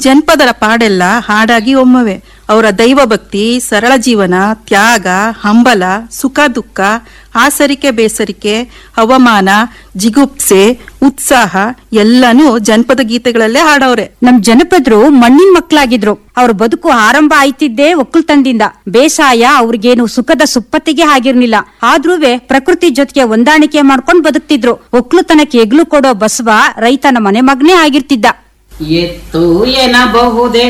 ಜನಪದರ ಪಾಡೆಲ್ಲ ಹಾಡಾಗಿ ಒಮ್ಮವೆ ಅವರ ದೈವ ಭಕ್ತಿ ಸರಳ ಜೀವನ ತ್ಯಾಗ ಹಂಬಲ ಸುಖ ದುಃಖ ಆಸರಿಕೆ ಬೇಸರಿಕೆ ಹವಾಮಾನ ಜಿಗುಪ್ಸೆ ಉತ್ಸಾಹ ಎಲ್ಲನೂ ಜನಪದ ಗೀತೆಗಳಲ್ಲೇ ಹಾಡವ್ರೆ ನಮ್ ಜನಪದರು ಮಣ್ಣಿನ ಮಕ್ಕಳಾಗಿದ್ರು ಅವ್ರ ಬದುಕು ಆರಂಭ ಆಯ್ತಿದ್ದೇ ಒಕ್ಕಲ್ತನದಿಂದ ಬೇಸಾಯ ಅವ್ರಿಗೇನು ಸುಖದ ಸುಪ್ಪತ್ತಿಗೆ ಆಗಿರ್ಲಿಲ್ಲ ಆದ್ರೂವೆ ಪ್ರಕೃತಿ ಜೊತೆಗೆ ಹೊಂದಾಣಿಕೆ ಮಾಡ್ಕೊಂಡ್ ಬದುಕ್ತಿದ್ರು ಒಕ್ಕಲುತನಕ್ಕೆ ಎಗ್ಲು ಕೊಡೋ ಬಸವ ರೈತನ ಮನೆ ಮಗನೇ ಆಗಿರ್ತಿದ್ದ ಎತ್ತು ಎನ್ನಬಹುದೇ